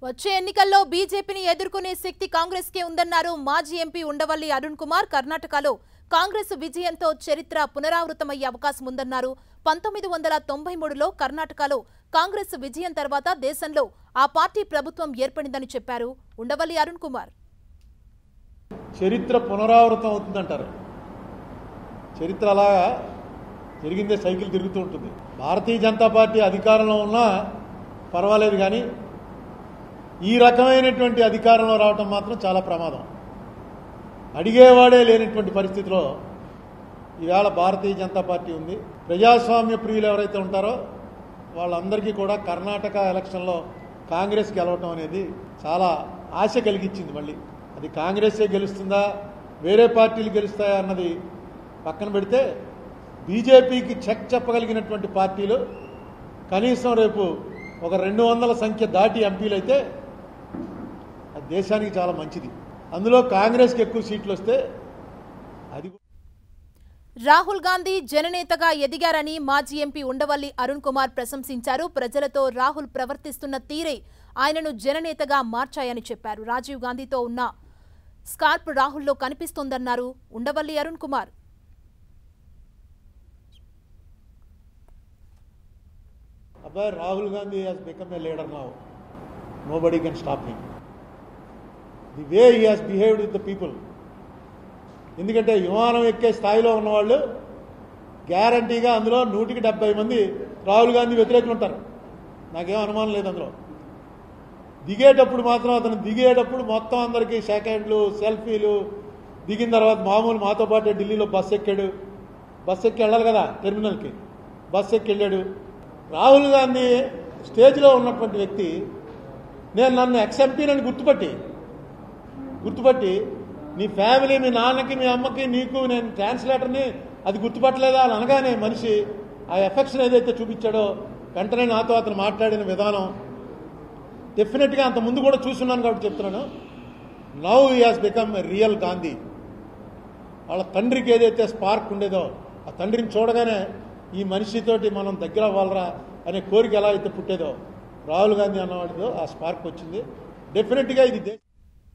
వచ్చే ఎన్నికల్లో బీజేపీని ఎదుర్కొనే శక్తి కాంగ్రెస్ కే ఉందన్నారు మాజీ ఎంపీ ఉండవల్లి అరుణ్ కుమార్ కర్ణాటకలో కాంగ్రెస్ విజయంతో చరిత్ర పునరావృతమయ్యే అవకాశం ఉందన్నారు పంతొమ్మిది వందల తొంభై మూడులో కర్ణాటకలో కాంగ్రెస్ విజయం తర్వాత దేశంలో ఆ పార్టీ ప్రభుత్వం ఏర్పడిందని చెప్పారు ఉండవల్లి అరుణ్ కుమార్ చరిత్ర పునరావృతం అవుతుందంటారు చరిత్ర అలా జరిగిందే సైకిల్ తిరుగుతూ ఉంటుంది భారతీయ జనతా పార్టీ అధికారంలో ఉన్నా పర్వాలేదు కానీ ఈ రకమైనటువంటి అధికారంలో రావటం మాత్రం చాలా ప్రమాదం అడిగేవాడే లేనటువంటి పరిస్థితిలో ఈవేళ భారతీయ జనతా పార్టీ ఉంది ప్రజాస్వామ్య ప్రియులు ఎవరైతే ఉంటారో వాళ్ళందరికీ కూడా కర్ణాటక ఎలక్షన్లో కాంగ్రెస్ గెలవటం అనేది చాలా ఆశ కలిగించింది మళ్ళీ అది కాంగ్రెసే గెలుస్తుందా వేరే పార్టీలు గెలుస్తాయా అన్నది పక్కన పెడితే బీజేపీకి చెక్ చెప్పగలిగినటువంటి పార్టీలు కనీసం రేపు ఒక రెండు వందల సంఖ్య దాటి ఎంపీలు అయితే అది దేశానికి చాలా మంచిది అందులో కాంగ్రెస్కి ఎక్కువ సీట్లు వస్తే అది రాహుల్ గాంధీ జననేతగా ఎదిగారని మాజీ ఎంపీ ఉండవల్లి అరుణ్ కుమార్ ప్రశంసించారు ప్రజలతో రాహుల్ ప్రవర్తిస్తున్న తీరే ఆయనను జననేతగా మార్చాయని చెప్పారు రాజీవ్ గాంధీతో ఉన్న స్కార్ప్ రాహుల్లో కనిపిస్తోందన్నారు ఉండవల్లి అరుణ్ కుమార్ అబ్బాయి Rahul Gandhi has become a leader now nobody can stop him the way he has behaved with the people ఎందుకంటే విమానం ఎక్కే స్థాయిలో ఉన్నవాళ్ళు గ్యారంటీగా అందులో నూటికి డెబ్బై మంది రాహుల్ గాంధీ వ్యతిరేకులు ఉంటారు నాకేం అనుమానం లేదు అందులో దిగేటప్పుడు మాత్రం అతను దిగేటప్పుడు మొత్తం అందరికీ సెకండ్లు సెల్ఫీలు దిగిన తర్వాత మామూలు మాతో పాటు ఢిల్లీలో బస్ ఎక్కాడు బస్ ఎక్కి వెళ్ళాలి కదా టెర్మినల్కి బస్ ఎక్కి వెళ్ళాడు రాహుల్ గాంధీ స్టేజ్లో ఉన్నటువంటి వ్యక్తి నేను నన్ను ఎక్స్ఎంపీనని గుర్తుపట్టి గుర్తుపట్టి నీ ఫ్యామిలీ మీ నాన్నకి మీ అమ్మకి నీకు నేను ట్రాన్స్లేటర్ని అది గుర్తుపట్టలేదా అని అనగానే మనిషి ఆ ఎఫెక్షన్ ఏదైతే చూపించాడో వెంటనే నాతో అతను మాట్లాడిన విధానం డెఫినెట్గా అంత ముందు కూడా చూస్తున్నాను కాబట్టి చెప్తున్నాను now he has become a real Gandhi వాళ్ళ తండ్రికి ఏదైతే స్పార్క్ ఉండేదో ఆ తండ్రిని చూడగానే ఈ మనిషితోటి మనం దగ్గర అవ్వాలరా అనే కోరిక ఎలా అయితే పుట్టేదో రాహుల్ గాంధీ అన్నవాడిదో ఆ స్పార్క్ వచ్చింది డెఫినెట్గా ఇది దేశ